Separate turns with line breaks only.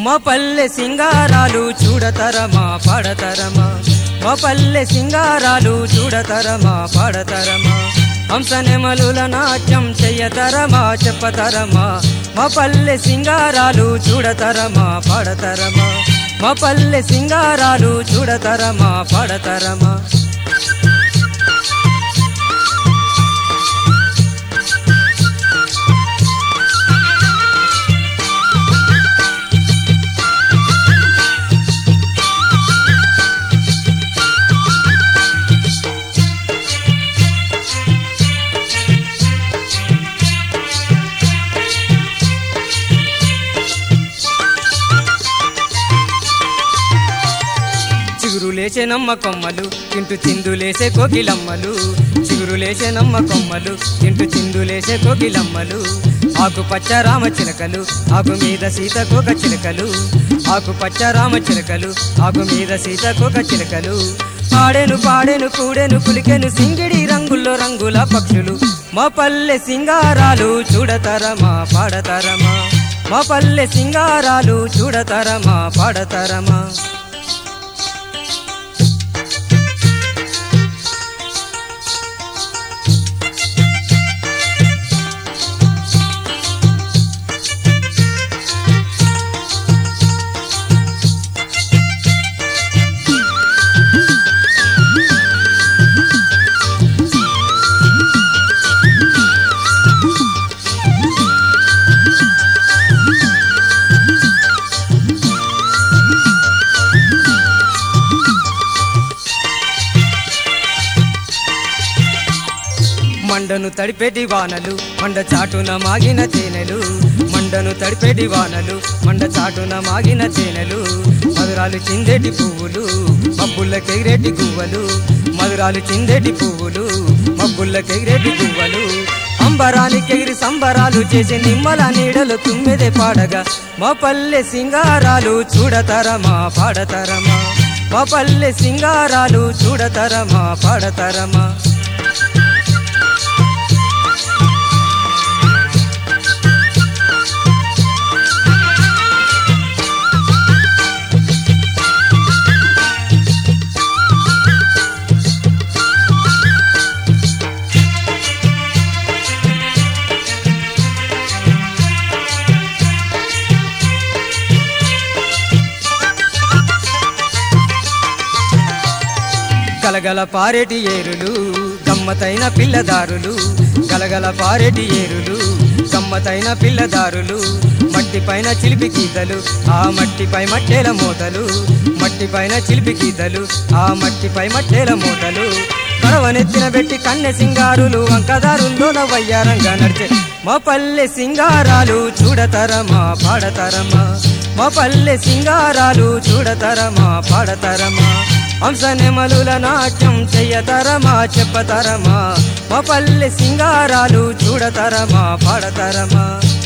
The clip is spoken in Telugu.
మా పల్లె సింగారాలు చూడతరమా పాడతరమా మా పల్లె సింగారాలు చూడతరమా పాడతరమా హంసనెమలుల నాట్యం చెయ్యతరమా చెప్పతరమా మా పల్లె సింగారాలు చూడతరమా పాడతరమా మా పల్లె సింగారాలు చూడతరమా పాడతరమా చిగురులేసే నమ్మ కొమ్మలు తింటూ చిందులేసే కోకిలమ్మలు చిగురులేసే నమ్మ కొమ్మలు తింటూ చిందులేసే కోకిలమ్మలు ఆకుపచ్చ రామ చిలకలు ఆకు మీద సీతకోక చిలకలు ఆకుపచ్చ రామ చిలకలు ఆకు మీద సీతకోక చిలకలు పాడెను పాడెను కూడెను కులికెను సింగిడి రంగుల్లో రంగుల పక్షులు మా పల్లె సింగారాలు చూడతరమా పాడతరమా మా పల్లె సింగారాలు చూడతరమా పాడతరమా మండను తడిపేటి వానలు మండ చాటున మాగిన తేనెలు మండను తడిపేటి వానలు మండ చాటున మాగిన తేనెలు మధురాలు చిందేటి పువ్వులు మబ్బుల్లకెగిరేటి గువ్వలు మధురాలు చిందేటి పువ్వులు మబ్బుల్లకెగిరేటి గువ్వలు అంబరానికెగిరి సంబరాలు చేసి నిమ్మల నీడలు తుమ్మెదే పాడగా మా పల్లె సింగారాలు చూడతరమా పాడతరమా మా పల్లె సింగారాలు చూడతరమా పాడతరమా గలగల పారేటి ఏరులు గమ్మతైన పిల్లదారులు గలగల పారేటి ఏరులు గమ్మతైన పిల్లదారులు మట్టి పైన చిలిపి గీతలు ఆ మట్టిపై మట్టేల మూతలు మట్టి పైన చిలిపి గీతలు ఆ మట్టిపై మట్టేల మూతలు కడవనెత్తిన పెట్టి కన్నె సింగారులు వంకదారుల్లోన వయ్యారంగా నడిచే మా పల్లె సింగారాలు చూడతరమా పాడతరమా మా పల్లె సింగారాలు చూడతరమా పాడతరమా హంసనెమలుల నాట్యం చెయ్యతరమా చెప్పతరమా మా పల్లె సింగారాలు చూడతరమా పాడతరమా